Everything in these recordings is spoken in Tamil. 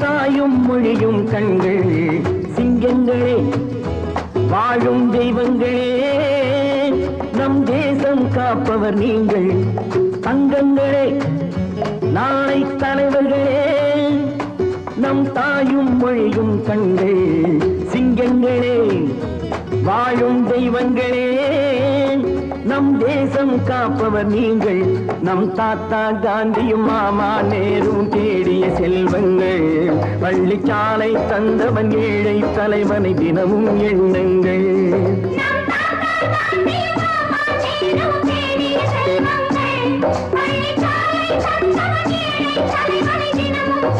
தாயும் மொழியும் கண்கள் சிங்கங்களே வாழும் தெய்வங்களே நம் தேசம் காப்பவர் நீங்கள் தங்கங்களே நாளை தலைவர்களே நம் தாயும் மொழியும் கண்கள் சிங்கங்களே வாழும் தெய்வங்களே நம் தேசம் காப்பவர் நீங்கள் நம் தாத்தா காந்தியும் மாமா நேரும் தேடிய செல்வங்கள் பள்ளிச்சாலை தந்தவன் ஏழை தலைவனை தினமும் எண்ணுங்கள் நம் தாத்தா காந்தி மாமா நேரு தேடிய செல்வங்கள் பள்ளிச்சாலை தந்தவன் ஏழை தலைவனை தினமும்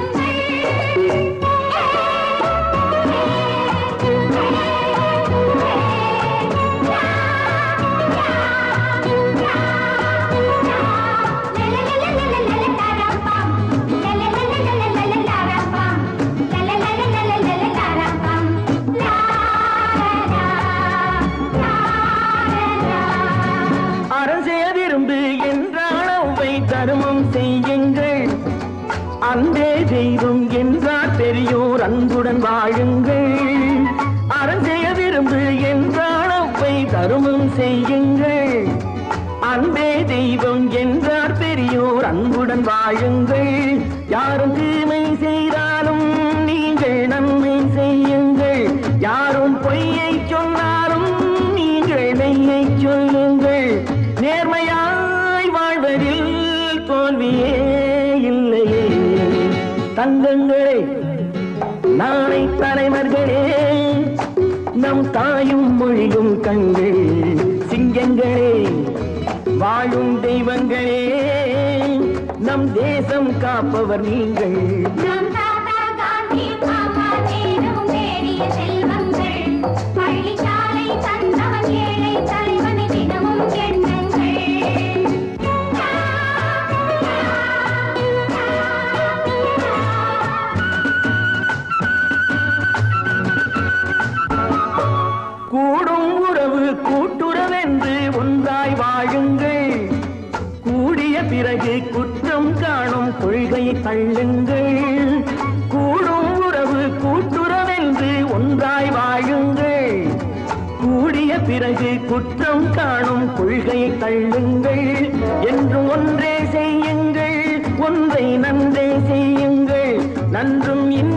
அரசே விரும்பு என்றால் அவை தர்மம் செய்யுங்கள் அன்பே தெய்வம் என்றார் பெரியோர் அன்புடன் வாழுங்கள் அரசே விரும்பு என்றால் அவை தர்மம் செய்யுங்கள் அன்பே தெய்வம் என்றார் பெரியோர் அன்புடன் வாழுங்கள் யாரும் தீமை செய்தாலும் நீங்கள் நன்மை செய்யுங்கள் யாரும் பொய்யை சொன்னாலும் நீங்கள் மெய்யை சொல்லுங்கள் நேர்மையாய் வாழ்வதில் தோல்வியே இல்லையே தங்கங்களே நாளை தலைவர்களே நம் தாயும் மொழியும் கண்கள் சிங்கங்களே வாழும் தெய்வங்களே நம் தேசம் காப்பவர் நீங்கள் நம் தாத்தா காந்தி மாமா நேரு தேடிய செல்வங்கள் பள்ளிச்சாலை தந்தவன் ஏழை தலைவனை தினமும் எண்ணுங்கள் கூடும் உறவு கூட்டுறவென்று ஒன்றாய் வாழுங்கள் கூடிய பிறகு குற்றம் காணும் கொள்கையை தள்ளுங்கள் கூடும் உறவு கூட்டுறவென்று ஒன்றாய் வாழுங்கள் கூடிய பிறகு குற்றம் காணும் கொள்கையை தள்ளுங்கள் என்றும் ஒன்றே செய்யுங்கள் ஒன்றை நன்றே செய்யுங்கள் நன்றும் இன்ப